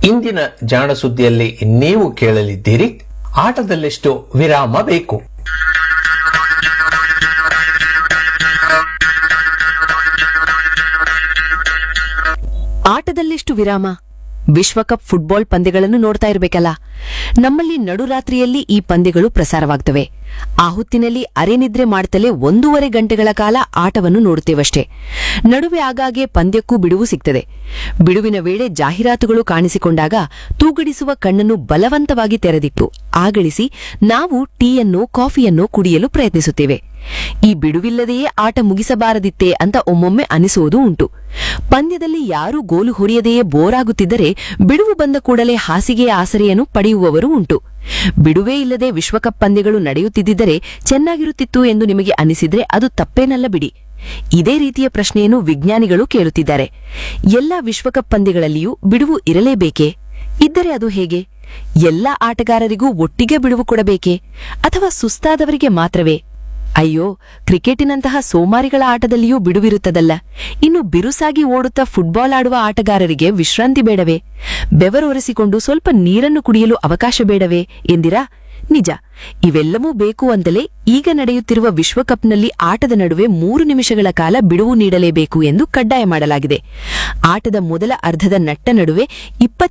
ಇಂದಿನ ಜಾಣ ಸುದ್ದಿಯಲ್ಲಿ ನೀವು ಕೇಳಲಿದ್ದೀರಿ ಆಟದಲ್ಲೆಷ್ಟು ವಿರಾಮ ಬೇಕು ಆಟದಲ್ಲೆಷ್ಟು ವಿರಾಮ ವಿಶ್ವಕಪ್ ಫುಟ್ಬಾಲ್ ಪಂದ್ಯಗಳನ್ನು ನೋಡ್ತಾ ಇರ್ಬೇಕಲ್ಲ ನಮ್ಮಲ್ಲಿ ನಡುರಾತ್ರಿಯಲ್ಲಿ ಈ ಪಂದ್ಯಗಳು ಪ್ರಸಾರವಾಗ್ತವೆ ಆ ಹೊತ್ತಿನಲ್ಲಿ ಅರೆನಿದ್ರೆ ಮಾಡ್ತಲೇ ಒಂದೂವರೆ ಗಂಟೆಗಳ ಕಾಲ ಆಟವನ್ನು ನೋಡುತ್ತೇವಷ್ಟೇ ನಡುವೆ ಆಗಾಗ್ಗೆ ಪಂದ್ಯಕ್ಕೂ ಬಿಡುವು ಸಿಗ್ತದೆ ಬಿಡುವಿನ ವೇಳೆ ಜಾಹೀರಾತುಗಳು ಕಾಣಿಸಿಕೊಂಡಾಗ ತೂಗಡಿಸುವ ಕಣ್ಣನ್ನು ಬಲವಂತವಾಗಿ ತೆರೆದಿಟ್ಟು ಆಗಳಿಸಿ ನಾವು ಟೀಯನ್ನು ಕಾಫಿಯನ್ನು ಕುಡಿಯಲು ಪ್ರಯತ್ನಿಸುತ್ತೇವೆ ಈ ಬಿಡುವಿಲ್ಲದೆಯೇ ಆಟ ಮುಗಿಸಬಾರದಿತ್ತೇ ಅಂತ ಒಮ್ಮೊಮ್ಮೆ ಅನಿಸುವುದೂ ಉಂಟು ಪಂದ್ಯದಲ್ಲಿ ಯಾರೂ ಗೋಲು ಹೊಡೆಯದೆಯೇ ಬೋರಾಗುತ್ತಿದ್ದರೆ ಬಿಡುವು ಬಂದ ಕೂಡಲೇ ಹಾಸಿಗೆಯ ಆಸರೆಯನ್ನು ಪಡೆಯುವವರು ಉಂಟು ಬಿಡುವೇ ಇಲ್ಲದೆ ವಿಶ್ವಕಪ್ ಪಂದ್ಯಗಳು ನಡೆಯುತ್ತಿದ್ದರೆ ಚೆನ್ನಾಗಿರುತ್ತಿತ್ತು ಎಂದು ನಿಮಗೆ ಅನಿಸಿದ್ರೆ ಅದು ತಪ್ಪೇನಲ್ಲ ಬಿಡಿ ಇದೇ ರೀತಿಯ ಪ್ರಶ್ನೆಯನ್ನು ವಿಜ್ಞಾನಿಗಳು ಕೇಳುತ್ತಿದ್ದಾರೆ ಎಲ್ಲಾ ವಿಶ್ವಕಪ್ ಪಂದ್ಯಗಳಲ್ಲಿಯೂ ಬಿಡುವು ಇರಲೇಬೇಕೇ ಇದ್ದರೆ ಅದು ಹೇಗೆ ಎಲ್ಲಾ ಆಟಗಾರರಿಗೂ ಒಟ್ಟಿಗೆ ಬಿಡುವು ಕೊಡಬೇಕೇ ಅಥವಾ ಸುಸ್ತಾದವರಿಗೆ ಮಾತ್ರವೇ ಅಯ್ಯೋ ಕ್ರಿಕೆಟಿನಂತಹ ಸೋಮಾರಿಗಳ ಆಟದಲ್ಲಿಯೂ ಬಿಡುವಿರುತ್ತದಲ್ಲ ಇನ್ನು ಬಿರುಸಾಗಿ ಓಡುತ್ತಾ ಫುಟ್ಬಾಲ್ ಆಡುವ ಆಟಗಾರರಿಗೆ ವಿಶ್ರಾಂತಿ ಬೇಡವೇ ಬೆವರೊರೆಸಿಕೊಂಡು ಸ್ವಲ್ಪ ನೀರನ್ನು ಕುಡಿಯಲು ಅವಕಾಶ ಬೇಡವೇ ಎಂದಿರಾ ನಿಜ ಇವೆಲ್ಲವೂ ಬೇಕು ಅಂತಲೇ ಈಗ ನಡೆಯುತ್ತಿರುವ ವಿಶ್ವಕಪ್ನಲ್ಲಿ ಆಟದ ನಡುವೆ ಮೂರು ನಿಮಿಷಗಳ ಕಾಲ ಬಿಡುವು ನೀಡಲೇಬೇಕು ಎಂದು ಕಡ್ಡಾಯ ಮಾಡಲಾಗಿದೆ ಆಟದ ಮೊದಲ ಅರ್ಧದ ನಟ್ಟ ನಡುವೆ ಇಪ್ಪತ್ತು